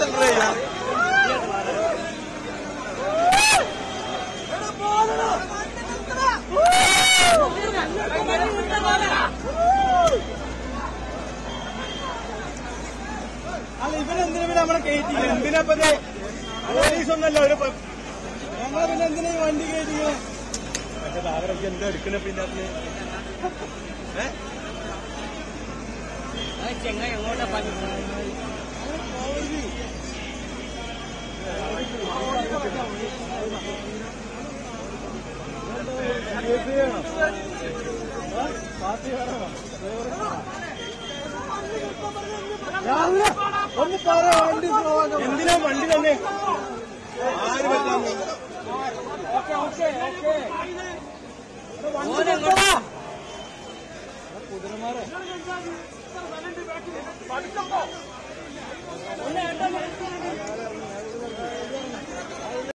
centre ചെയ്യാം അല്ല ഇവനെന്തിനാ പിന്നെ നമ്മളെ കയറ്റി എന്തിനാ പോലീസ് ഒന്നല്ല ഒരു പ- നമ്മളെ പിന്നെ എന്തിനാ ഈ വണ്ടി കയറ്റിയോ പക്ഷെ അവരൊക്കെ എന്താ എടുക്കണ പിന്നെ അതിന് ഏ ചെങ്ങ എങ്ങോട്ടാ പണി ഒന്ന് പറ വണ്ടി എന്തിനാ വണ്ടി തന്നെ ആര് പറ്റാൻ ഓനെങ്ങോട്ടാ കുതിരമാരെ